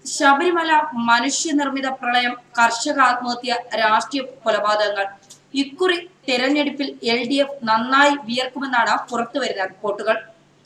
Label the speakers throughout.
Speaker 1: ശബരിമല മനുഷ്യനിർമ്മിത പ്രളയം കർഷക ആത്മഹത്യ രാഷ്ട്രീയ കൊലപാതകങ്ങൾ ഇക്കുറി തെരഞ്ഞെടുപ്പിൽ എൽ ഡി എഫ് നന്നായി വിയർക്കുമെന്നാണ് പുറത്തുവരുന്ന റിപ്പോർട്ടുകൾ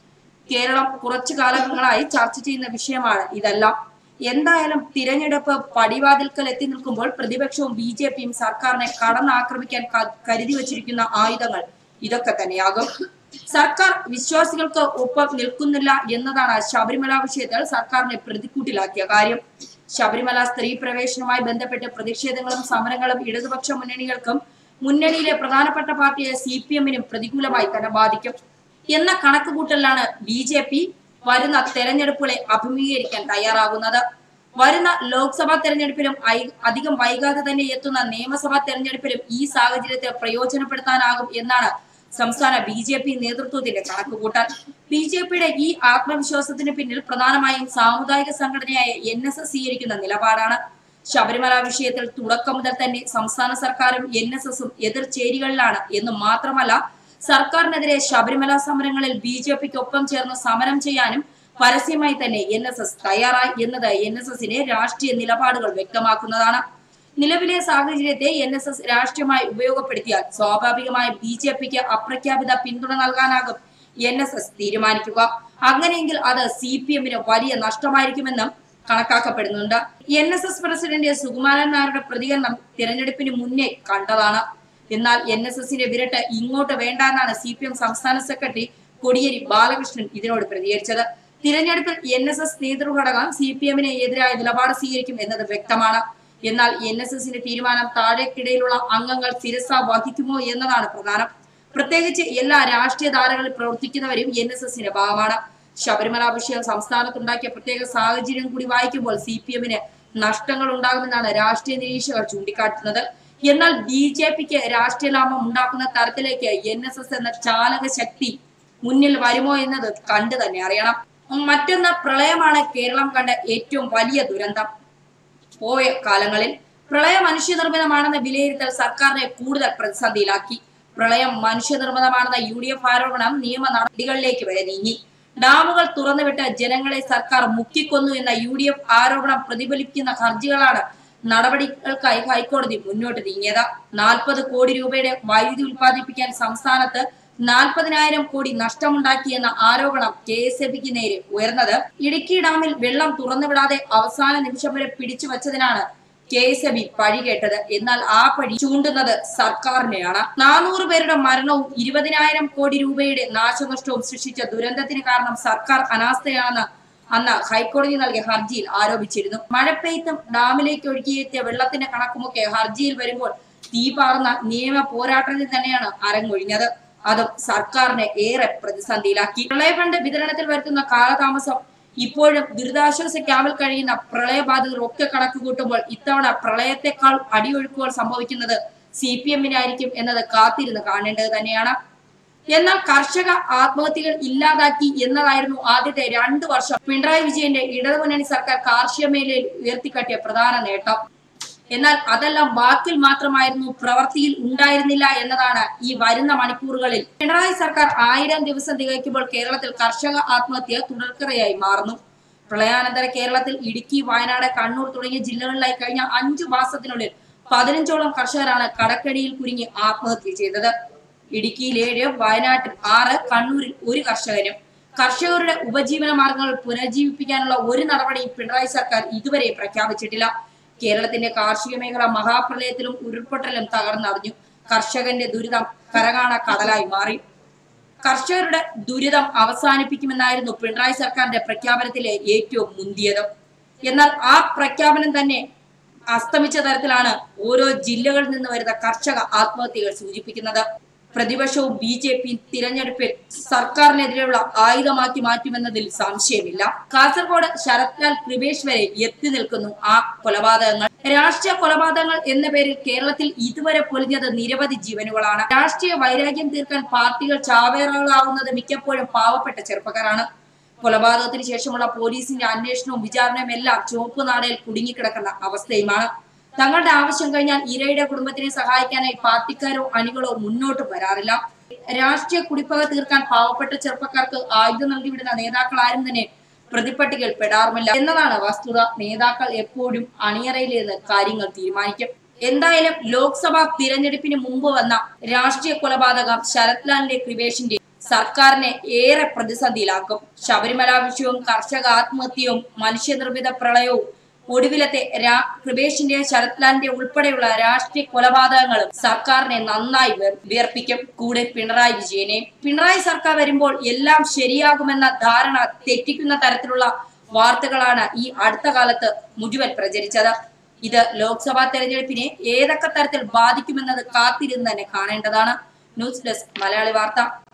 Speaker 1: കേരളം കുറച്ചു കാലങ്ങളായി ചർച്ച ചെയ്യുന്ന വിഷയമാണ് ഇതെല്ലാം എന്തായാലും തിരഞ്ഞെടുപ്പ് പടിവാതിൽക്കൽ എത്തി നിൽക്കുമ്പോൾ പ്രതിപക്ഷവും ബി ജെ പിയും സർക്കാരിനെ കടന്നാക്രമിക്കാൻ ക- കരുതി വച്ചിരിക്കുന്ന ആയുധങ്ങൾ ഇതൊക്കെ തന്നെയാകും സർക്കാർ വിശ്വാസികൾക്ക് ഒപ്പം നിൽക്കുന്നില്ല എന്നതാണ് ശബരിമല വിഷയത്തിൽ സർക്കാരിനെ പ്രതിക്കൂട്ടിലാക്കിയ കാര്യം ശബരിമല സ്ത്രീ പ്രവേശനവുമായി ബന്ധപ്പെട്ട് പ്രതിഷേധങ്ങളും സമരങ്ങളും ഇടതുപക്ഷ മുന്നണികൾക്കും മുന്നണിയിലെ പ്രധാനപ്പെട്ട പാർട്ടിയായ സി പി എമ്മിനും പ്രതികൂലമായി തന്നെ ബാധിക്കും എന്ന കണക്കുകൂട്ടലിലാണ് ബി ജെ പി വരുന്ന തെരഞ്ഞെടുപ്പുകളെ അഭിമുഖീകരിക്കാൻ തയ്യാറാകുന്നത് വരുന്ന ലോക്സഭാ തെരഞ്ഞെടുപ്പിലും ഐ- അധികം വൈകാതെ തന്നെ എത്തുന്ന നിയമസഭാ തെരഞ്ഞെടുപ്പിലും ഈ സാഹചര്യത്തെ പ്രയോജനപ്പെടുത്താനാകും എന്നാണ് സംസ്ഥാന ബി ജെ പി നേതൃത്വത്തിന്റെ കണക്കുകൂട്ടൽ ബി ജെ പിയുടെ ഈ ആത്മവിശ്വാസത്തിന് പിന്നിൽ പ്രധാനമായും സാമുദായിക സംഘടനയായ എൻ എസ് എസ് സ്വീകരിക്കുന്ന നിലപാടാണ് ശബരിമല വിഷയത്തിൽ തുടക്കം മുതൽ തന്നെ സംസ്ഥാന സർക്കാരും എൻ എസ് എസും എതിർചേരികളിലാണ് എന്ന് മാത്രമല്ല സർക്കാരിനെതിരെ ശബരിമല സമരങ്ങളിൽ ബി ജെ പിക്ക് ഒപ്പം ചേർന്ന് സമരം ചെയ്യാനും പരസ്യമായി തന്നെ എൻ എസ് എസ് തയ്യാറായി എന്നത് എൻ എസ് എസിന്റെ രാഷ്ട്രീയ നിലപാടുകൾ വ്യക്തമാക്കുന്നതാണ് നിലവിലെ സാഹചര്യത്തെ എൻ എസ് എസ് രാഷ്ട്രീയമായി ഉപയോഗപ്പെടുത്തിയാൽ സ്വാഭാവികമായി ബി ജെ പിക്ക് അപ്രഖ്യാപിത പിന്തുണ നൽകാനാകും എൻ എസ് എസ് തീരുമാനിക്കുക അങ്ങനെയെങ്കിൽ അത് സി പി എമ്മിന് വലിയ നഷ്ടമായിരിക്കുമെന്നും കണക്കാക്കപ്പെടുന്നുണ്ട് N S S president Sukumaran നായരുടെ പ്രതികരണം തിരഞ്ഞെടുപ്പിന് മുന്നേ കണ്ടതാണ് എന്നാൽ എൻ എസ് എസിന്റെ വിരട്ട് ഇങ്ങോട്ട് വേണ്ടെന്നാണ് സി പി എം സംസ്ഥാന സെക്രട്ടറി കോടിയേരി ബാലകൃഷ്ണൻ ഇതിനോട് പ്രതികരിച്ചത് തിരഞ്ഞെടുപ്പിൽ എൻ എസ് എസ് നേതൃഘടകം സി പി എമ്മിന് എതിരായ നിലപാട് സ്വീകരിക്കും എന്നത് വ്യക്തമാണ് എന്നാൽ എൻ എസ് എസിന്റെ തീരുമാനം താഴേക്കിടയിലുള്ള അംഗങ്ങൾ ശിരസ വഹിക്കുമോ എന്നതാണ് പ്രധാനം പ്രത്യേകിച്ച് എല്ലാ രാഷ്ട്രീയ ധാരകളിൽ പ്രവർത്തിക്കുന്നവരും എൻ എസ് എസിന്റെ ഭാഗമാണ് ശബരിമല വിഷയം സംസ്ഥാനത്തുണ്ടാക്കിയ പ്രത്യേക സാഹചര്യം കൂടി വായിക്കുമ്പോൾ സി പി എമ്മിന് നഷ്ടങ്ങൾ ഉണ്ടാകുമെന്നാണ് രാഷ്ട്രീയ നിരീക്ഷകർ ചൂണ്ടിക്കാട്ടുന്നത് എന്നാൽ ബി ജെ പിക്ക് രാഷ്ട്രീയ ലാഭം ഉണ്ടാക്കുന്ന തരത്തിലേക്ക് എൻ എസ് എസ് എന്ന ചാലക ശക്തി മുന്നിൽ വരുമോ എന്നത് കണ്ടു തന്നെ അറിയണം മറ്റൊന്ന് പ്രളയമാണ് കേരളം കണ്ട ഏറ്റവും വലിയ ദുരന്തം പോയ കാലങ്ങളിൽ പ്രളയം മനുഷ്യനിർമ്മിതമാണെന്ന വിലയിരുത്തൽ സർക്കാരിനെ കൂടുതൽ പ്രതിസന്ധിയിലാക്കി പ്രളയം മനുഷ്യനിർമ്മിതമാണെന്ന യു ഡി എഫ് ആരോപണം നിയമ നടപടികളിലേക്ക് വരെ നീങ്ങി ഡാമുകൾ തുറന്നുവിട്ട് ജനങ്ങളെ സർക്കാർ മുക്കിക്കൊന്നു എന്ന യു ഡി എഫ് ആരോപണം പ്രതിഫലിക്കുന്ന ഹർജികളാണ് നടപടികൾക്കായി ഹൈക്കോടതി മുന്നോട്ട് നീങ്ങിയത് നാൽപ്പത് കോടി രൂപയുടെ വൈദ്യുതി ഉൽപ്പാദിപ്പിക്കാൻ സംസ്ഥാനത്ത് നാൽപ്പതിനായിരം കോടി നഷ്ടമുണ്ടാക്കിയെന്ന ആരോപണം കെ എസ് എ ബിക്ക് നേരെ ഉയർന്നത് ഇടുക്കി ഡാമിൽ വെള്ളം തുറന്നുവിടാതെ അവസാന നിമിഷം വരെ പിടിച്ചു വച്ചതിനാണ് കെ എസ് എ ബി പഴി കേട്ടത് എന്നാൽ ആ പഴി ചൂണ്ടുന്നത് സർക്കാരിനെയാണ് നാനൂറ് പേരുടെ മരണവും ഇരുപതിനായിരം കോടി രൂപയുടെ നാശനഷ്ടവും സൃഷ്ടിച്ച ദുരന്തത്തിന് കാരണം സർക്കാർ അനാസ്ഥയാണെന്ന് അന്ന് ഹൈക്കോടതി നൽകിയ ഹർജിയിൽ ആരോപിച്ചിരുന്നു മഴപ്പെയ്ത്തും ഡാമിലേക്ക് ഒഴുകിയെത്തിയ വെള്ളത്തിന്റെ കണക്കുമൊക്കെ ഹർജിയിൽ വരുമ്പോൾ തീ പാർന്ന നിയമ പോരാട്ടത്തിൽ തന്നെയാണ് അരങ്ങൊഴിഞ്ഞത് അതും സർക്കാരിനെ ഏറെ പ്രതിസന്ധിയിലാക്കി പ്രളയഫണ്ട് വിതരണത്തിൽ വരുത്തുന്ന കാലതാമസം ഇപ്പോഴും ദുരിതാശ്വാസ ക്യാമ്പിൽ കഴിയുന്ന പ്രളയബാധിതർ ഒക്കെ കണക്ക് കൂട്ടുമ്പോൾ ഇത്തവണ പ്രളയത്തെക്കാൾ അടിയൊഴുക്കുകൾ സംഭവിക്കുന്നത് സി പി എമ്മിനായിരിക്കും എന്നത് കാത്തിരുന്ന് കാണേണ്ടത് തന്നെയാണ് എന്നാൽ കർഷക ആത്മഹത്യകൾ ഇല്ലാതാക്കി എന്നതായിരുന്നു ആദ്യത്തെ രണ്ടു വർഷം പിണറായി വിജയന്റെ ഇടതുമുന്നണി സർക്കാർ കാർഷിക മേഖലയിൽ ഉയർത്തിക്കാട്ടിയ പ്രധാന നേട്ടം എന്നാൽ അതെല്ലാം വാക്കിൽ മാത്രമായിരുന്നു പ്രവൃത്തിയിൽ ഉണ്ടായിരുന്നില്ല എന്നതാണ് ഈ വരുന്ന മണിക്കൂറുകളിൽ പിണറായി സർക്കാർ ആയിരം ദിവസം തികയ്ക്കുമ്പോൾ കേരളത്തിൽ കർഷക ആത്മഹത്യ തുടർക്കറയായി മാറുന്നു പ്രളയാനന്തര കേരളത്തിൽ ഇടുക്കി വയനാട് കണ്ണൂർ തുടങ്ങിയ ജില്ലകളിലായി കഴിഞ്ഞ അഞ്ചു മാസത്തിനുള്ളിൽ പതിനഞ്ചോളം കർഷകരാണ് കടക്കടിയിൽ കുരുങ്ങി ആത്മഹത്യ ചെയ്തത് ഇടുക്കിയിൽ ഏഴ് വയനാട്ടിൽ ആറ് കണ്ണൂരിൽ ഒരു കർഷകനും കർഷകരുടെ ഉപജീവന മാർഗങ്ങൾ പുനരുജ്ജീവിപ്പിക്കാനുള്ള ഒരു നടപടിയും പിണറായി സർക്കാർ ഇതുവരെ പ്രഖ്യാപിച്ചിട്ടില്ല കേരളത്തിന്റെ കാർഷിക മേഖല മഹാപ്രളയത്തിലും ഉരുൾപൊട്ടലും തകർന്നറിഞ്ഞു കർഷകന്റെ ദുരിതം കരകാണ കടലായി മാറി കർഷകരുടെ ദുരിതം അവസാനിപ്പിക്കുമെന്നായിരുന്നു പിണറായി സർക്കാരിന്റെ പ്രഖ്യാപനത്തിലെ ഏറ്റവും മുന്തിയത് എന്നാൽ ആ പ്രഖ്യാപനം തന്നെ അസ്തമിച്ച തരത്തിലാണ് ഓരോ ജില്ലകളിൽ നിന്ന് വരുന്ന കർഷക ആത്മഹത്യകൾ സൂചിപ്പിക്കുന്നത് പ്രതിപക്ഷവും ബി ജെ പിയും തിരഞ്ഞെടുപ്പിൽ സർക്കാരിനെതിരെയുള്ള ആയുധമാക്കി മാറ്റുമെന്നതിൽ സംശയമില്ല കാസർഗോഡ് ശരത് ലാൽ കൃപേഷ് വരെ എത്തി നിൽക്കുന്നു ആ കൊലപാതകങ്ങൾ രാഷ്ട്രീയ കൊലപാതകങ്ങൾ എന്ന പേരിൽ കേരളത്തിൽ ഇതുവരെ പൊലിഞ്ഞത് നിരവധി ജീവനുകളാണ് രാഷ്ട്രീയ വൈരാഗ്യം തീർക്കാൻ പാർട്ടികൾ ചാവേറുകളാവുന്നത് മിക്കപ്പോഴും പാവപ്പെട്ട ചെറുപ്പക്കാരാണ് കൊലപാതകത്തിന് ശേഷമുള്ള പോലീസിന്റെ അന്വേഷണവും വിചാരണയും എല്ലാം ചുവപ്പ് നാടയിൽ കുടുങ്ങിക്കിടക്കുന്ന അവസ്ഥയുമാണ് തങ്ങളുടെ ആവശ്യം കഴിഞ്ഞാൽ ഇരയുടെ കുടുംബത്തിനെ സഹായിക്കാനായി പാർട്ടിക്കാരോ അണികളോ മുന്നോട്ട് വരാറില്ല രാഷ്ട്രീയ കുടിപ്പക തീർക്കാൻ പാവപ്പെട്ട ചെറുപ്പക്കാർക്ക് ആയുധം നൽകിവിടുന്ന നേതാക്കൾ ആരും തന്നെ പ്രതിപട്ടികയിൽ പെടാറുമില്ല എന്നതാണ് വസ്തുത നേതാക്കൾ എപ്പോഴും അണിയറയിൽ നിന്ന് കാര്യങ്ങൾ തീരുമാനിക്കും എന്തായാലും ലോക്സഭാ തിരഞ്ഞെടുപ്പിന് മുമ്പ് വന്ന രാഷ്ട്രീയ കൊലപാതകം ശരത്ലാലിന്റെ കൃപേഷിന്റെ സർക്കാരിനെ ഏറെ പ്രതിസന്ധിയിലാക്കും ശബരിമല വിഷയവും കർഷക ആത്മഹത്യയും മനുഷ്യനിർമ്മിത പ്രളയവും ഒടുവിലത്തെ രാ കൃപേഷിന്റെ ശരത്ലാലിന്റെ ഉൾപ്പെടെയുള്ള രാഷ്ട്രീയ കൊലപാതകങ്ങളും സർക്കാരിനെ നന്നായി വിയർ- വിയർപ്പിക്കും കൂടെ പിണറായി വിജയനെ പിണറായി സർക്കാർ വരുമ്പോൾ എല്ലാം ശരിയാകുമെന്ന ധാരണ തെറ്റിക്കുന്ന തരത്തിലുള്ള വാർത്തകളാണ് ഈ അടുത്ത കാലത്ത് മുഴുവൻ പ്രചരിച്ചത് ഇത് ലോക്സഭാ തെരഞ്ഞെടുപ്പിനെ ഏതൊക്കെ തരത്തിൽ ബാധിക്കുമെന്നത് കാത്തിരുന്ന് തന്നെ കാണേണ്ടതാണ് ന്യൂസ് ഡെസ്ക് മലയാളി വാർത്ത